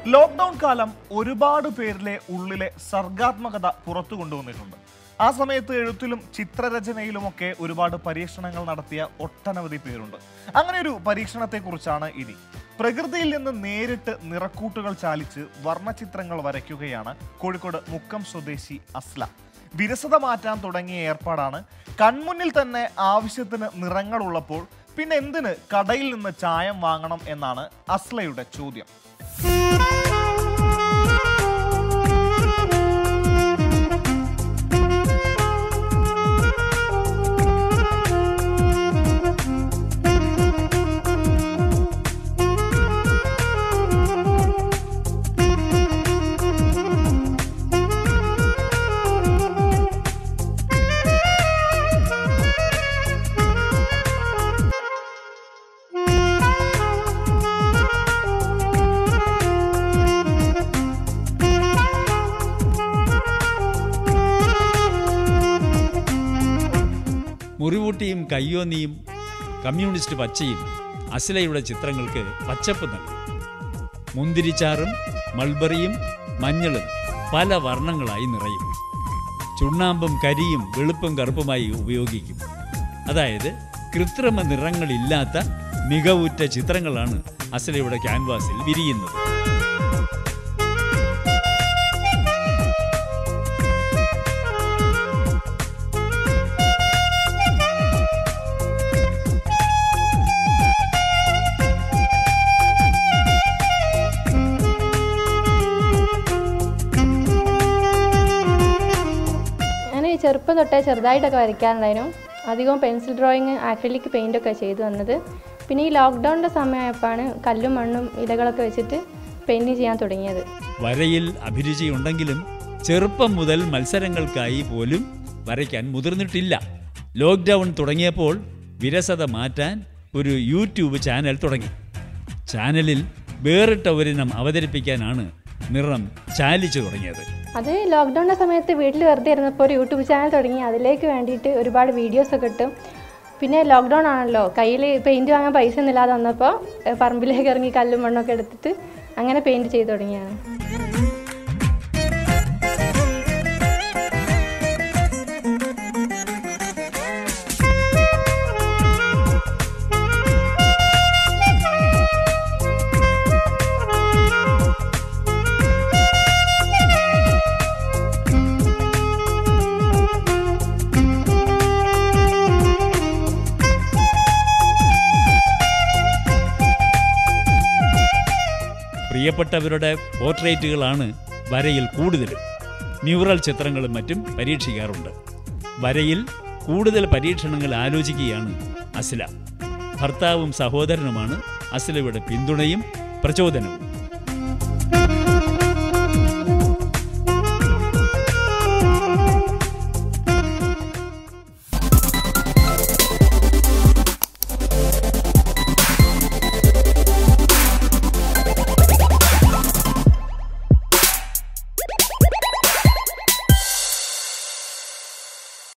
lockdown കാലം ഒരുപാട് പേരിലെ ഉള്ളിലെ സർഗാത്മകത പുറത്തു കൊണ്ടുവന്നിട്ടുണ്ട് ആ സമയത്ത് എഴുത്തിലും ചിത്രരചനയിലുമൊക്കെ ഒരുപാട് പരീക്ഷണങ്ങൾ നടത്തിയ ഒട്ടനവധി പേരുണ്ട് അങ്ങനെ ഒരു പരീക്ഷണത്തെക്കുറിച്ചാണ് ഇനി പ്രകൃതിയിൽ നിന്ന് നേരിട്ട് നിറക്കൂട്ടുകൾ ചാലിച്ച് വർണ്ണചിത്രങ്ങൾ വരയ്ക്കുകയാണ് കോഴിക്കോട് മുക്കം സ്വദേശി അസ്ല വിരസത മാറ്റാൻ തുടങ്ങിയ ഏർപ്പാടാണ് കൺമുന്നിൽ തന്നെ ആവശ്യത്തിന് നിറങ്ങളുള്ളപ്പോൾ പിന്നെ എന്തിന് കടയിൽ നിന്ന് ചായം വാങ്ങണം എന്നാണ് അസ്ലയുടെ ചോദ്യം മുറിവൂട്ടിയും കയ്യോന്നിയും കമ്മ്യൂണിസ്റ്റ് പച്ചയും അസിലയുടെ ചിത്രങ്ങൾക്ക് പച്ചപ്പ് നൽകി മുന്തിരിച്ചാറും മൾബറിയും മഞ്ഞളും പല വർണ്ണങ്ങളായി നിറയും ചുണ്ണാമ്പും കരിയും വെളുപ്പും കറുപ്പുമായി ഉപയോഗിക്കും അതായത് കൃത്രിമ നിറങ്ങളില്ലാത്ത മികവുറ്റ ചിത്രങ്ങളാണ് അസലയുടെ ക്യാൻവാസിൽ വിരിയുന്നത് ഞാൻ ഈ ചെറുപ്പം തൊട്ടേ ചെറുതായിട്ടൊക്കെ വരയ്ക്കാറുണ്ടായിരുന്നു അധികവും പെൻസിൽ ഡ്രോയിങ് ആക്രിലിക് പെയിൻ്റൊക്കെ ചെയ്തു വന്നത് പിന്നെ ഈ ലോക്ക്ഡൗണിൻ്റെ സമയമായപ്പോഴാണ് കല്ലും മണ്ണും ഇലകളൊക്കെ വെച്ചിട്ട് പെയിൻറ് ചെയ്യാൻ തുടങ്ങിയത് വരയിൽ അഭിരുചിയുണ്ടെങ്കിലും ചെറുപ്പം മുതൽ മത്സരങ്ങൾക്കായി പോലും വരയ്ക്കാൻ മുതിർന്നിട്ടില്ല ലോക്ക്ഡൗൺ തുടങ്ങിയപ്പോൾ വിരസത മാറ്റാൻ ഒരു യൂട്യൂബ് ചാനൽ തുടങ്ങി ചാനലിൽ വേറിട്ട ഒരിനം അവതരിപ്പിക്കാനാണ് നിറം ചാലിച്ചു തുടങ്ങിയത് അത് ലോക്ക്ഡൗണിൻ്റെ സമയത്ത് വീട്ടിൽ വെറുതെ ഇരുന്നപ്പോൾ ഒരു യൂട്യൂബ് ചാനൽ തുടങ്ങി അതിലേക്ക് വേണ്ടിയിട്ട് ഒരുപാട് വീഡിയോസൊക്കെ ഇട്ടും പിന്നെ ലോക്ക്ഡൗൺ ആണല്ലോ കയ്യിൽ പെയിൻറ് വാങ്ങാൻ പൈസ ഒന്നും ഇല്ലാതെ വന്നപ്പോൾ ഏഹ് പറമ്പിലേക്ക് ഇറങ്ങി കല്ലും മണ്ണൊക്കെ എടുത്തിട്ട് അങ്ങനെ പെയിൻറ് ചെയ്ത് തുടങ്ങിയാണ് പ്രിയപ്പെട്ടവരുടെ പോർട്രേറ്റുകളാണ് വരയിൽ കൂടുതലും മ്യൂറൽ ചിത്രങ്ങളും മറ്റും പരീക്ഷിക്കാറുണ്ട് വരയിൽ കൂടുതൽ പരീക്ഷണങ്ങൾ ആലോചിക്കുകയാണ് അസില ഭർത്താവും സഹോദരനുമാണ് അസിലയുടെ പിന്തുണയും പ്രചോദനവും